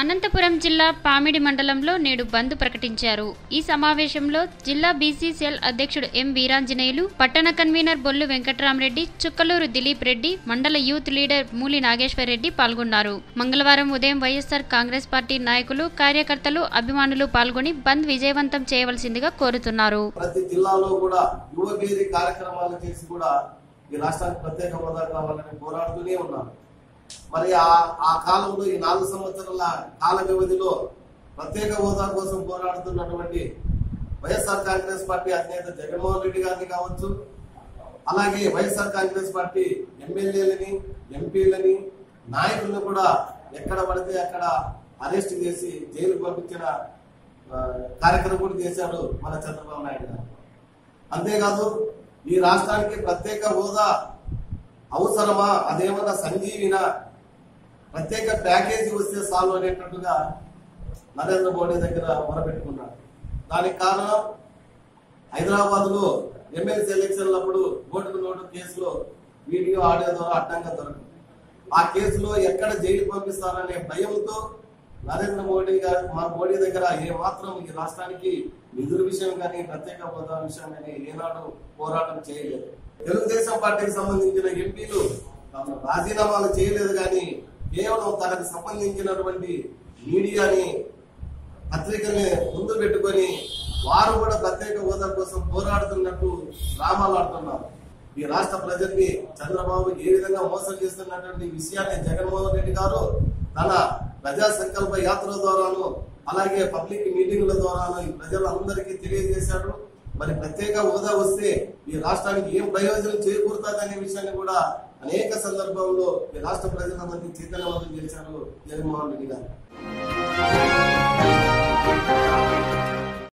అనంతపురం జిల్లా పామిడి మండలంలో నేడు బంద్ ప్రకటించారు ఈ సమావేశంలో జిల్లా బీసీ సెల్ అధ్యక్షుడు ఎం వీరాంజనేయులు పట్టణ convener Bollu Venkatramareddy Chukkaluru Dilip Reddy mandal youth leader Muli Nageswar Reddy పాల్గొన్నారు మంగళవారం ఉదయం వైఎస్ఆర్ కాంగ్రెస్ పార్టీ నాయకులు కార్యకర్తలు అభిమానులు పాల్గొని బంద్ విజయవంతం చేయవలసిందిగా కోరుతున్నారు ప్రతి జిల్లాలో కూడా యువగేరి కార్యక్రమాలు చేసి కూడా ఈ రాష్ట్రానికి ప్రత్యేక హోదా కావాలని పోరాడుతూనే ఉన్నారు మరి ఆ ఆ కాలంలో ఈ నాలుగు సంవత్సరాల కాల వ్యవధిలో ప్రత్యేక హోదా కోసం పోరాడుతున్నటువంటి వైఎస్ఆర్ కాంగ్రెస్ పార్టీ అధినేత జగన్మోహన్ రెడ్డి గారిని కావచ్చు అలాగే వైఎస్ఆర్ కాంగ్రెస్ పార్టీ ఎమ్మెల్యేలని ఎంపీలని నాయకులను కూడా ఎక్కడ పడితే అక్కడ అరెస్ట్ చేసి జైలుకు పంపించిన ఆ, కార్యక్రమం కూడా చేశాడు మన చంద్రబాబు నాయుడు గారు అంతేకాదు ఈ రాష్ట్రానికి ప్రత్యేక హోదా అవసరమా అదేమన్నా సంజీవిన ప్రత్యేక ప్యాకేజీ వస్తే చాలు అనేటట్టుగా నరేంద్ర మోడీ దగ్గర మొరపెట్టుకున్నాడు దానికి కారణం హైదరాబాద్ లో ఎమ్మెల్సీ ఎలక్షన్లప్పుడు ఓటుకు నోటు కేసులో వీడియో ఆడియో ద్వారా అడ్డంగా దొరకదు ఆ కేసులో ఎక్కడ జైలు పంపిస్తారనే భయంతో నరేంద్ర మోడీ గారు మా మోడీ దగ్గర ఏ మాత్రం ఈ రాష్ట్రానికి నిధుల విషయం కానీ ప్రత్యేక హోదా విషయం కానీ ఏనాడు పోరాటం చేయలేదు తెలుగుదేశం పార్టీకి సంబంధించిన ఎంపీలు తమ రాజీనామాలు చేయలేదు కానీ కేవలం తనకు సంబంధించినటువంటి మీడియాని పత్రికల్ని ముందు పెట్టుకొని వారు కూడా ప్రత్యేక హోదా కోసం పోరాడుతున్నట్టు డ్రామాలు ఆడుతున్నారు ఈ రాష్ట్ర ప్రజల్ని చంద్రబాబు ఏ విధంగా మోసం చేస్తున్నటువంటి విషయాన్ని జగన్మోహన్ రెడ్డి గారు తన ప్రజా సంకల్ప యాత్ర ద్వారాను అలాగే పబ్లిక్ మీటింగ్ల ద్వారాను ఈ ప్రజలందరికీ తెలియజేశాడు మరి ప్రత్యేక హోదా వస్తే ఈ రాష్ట్రానికి ఏం ప్రయోజనం చేకూరుతుందనే విషయాన్ని కూడా అనేక సందర్భంలో ఈ రాష్ట్ర ప్రజలందరినీ చైతన్యవంతం చేశారు జగన్మోహన్ రెడ్డి గారు